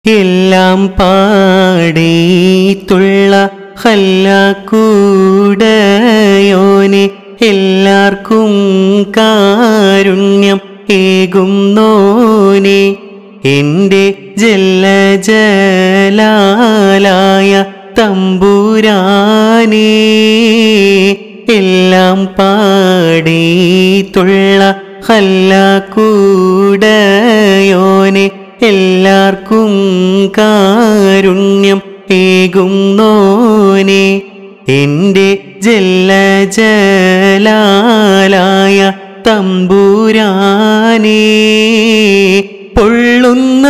എല്ലാം പാടീത്തുള്ള ഹല്ലാക്കൂടയോനെ എല്ലാവർക്കും കാരുണ്യം ഏകും നോനെ എൻ്റെ ജലജലാലായ തമ്പുരാനേ എല്ലാം പാടീത്തുള്ള ഹല്ലാക്കൂടയോനെ എല്ലാവർക്കും കാരുണ്യം ഏകും നോനെ എൻ്റെ ജലജലാലായ തമ്പുരാനേ പൊള്ളുന്ന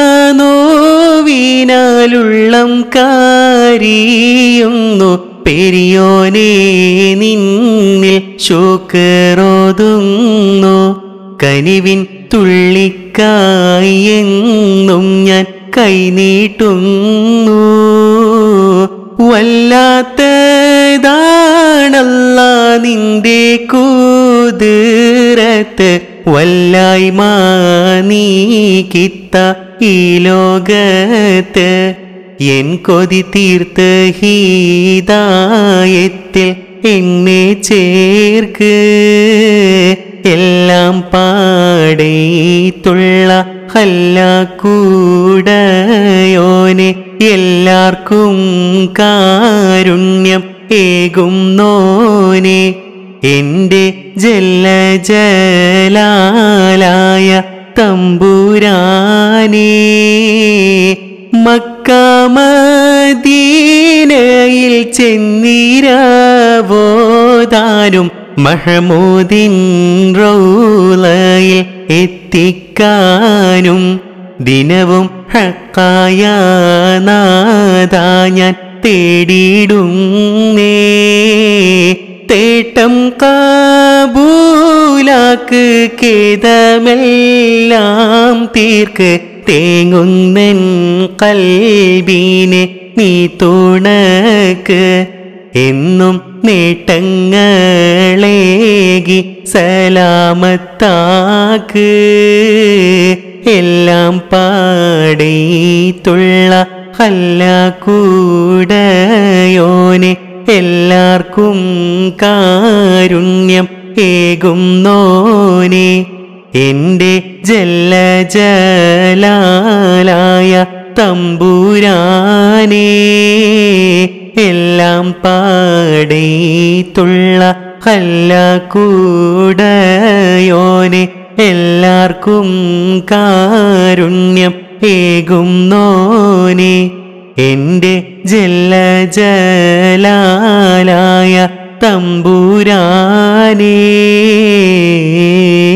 നോവിനാലുള്ളം കാരിയുന്നു പെരിയോനെ നിന്നിൽ ശോക്കറോതുന്നു കനിവിൻ തുള്ളിക്കായി എന്നും ഞാൻ കൈനീട്ടുന്നു വല്ലാത്തതാണല്ല നിന്റെ കൂതിരത്ത് വല്ലായ്മ നീക്കിത്ത ഈ ലോകത്ത് എൻ കൊതി തീർത്ത് ഹീതായത്തിൽ എന്നെ ചേർക്ക് എല്ലാം പാടേത്തുള്ള ഹല്ലാക്കൂടയോനെ എല്ലാവർക്കും കാരുണ്യം ഏകും നോനെ എൻ്റെ ജലജലാലായ തമ്പുരാനേ മക്കാമദീനയിൽ ചെന്നിരവോതാനും മഹമൂദിൻ റൗലയിൽ എത്തിക്കാനും ദിനവും ഹക്കായ നാദാ ഞാൻ തേടിയിടുന്നേ തേട്ടം കാബൂലാക്ക് കേതമെല്ലാം തീർക്ക് തേങ്ങുന്നൻ കൽബീനെ നീ തുണക്ക് എന്നും നേട്ടങ്ങളേകി സലാമത്താക്ക് എല്ലാം പാടീത്തുള്ള ഹല്ലാക്കൂടയോനെ എല്ലാവർക്കും കാരുണ്യം ഏകും നോനെ എൻ്റെ ജലജലാലായ തമ്പുരാനേ എല്ലാം പാടീത്തുള്ള ഹല്ലാക്കൂടയോനെ എല്ലാവർക്കും കാരുണ്യം ഏകും നോനെ എൻ്റെ ജലജലാലായ തമ്പുരാനേ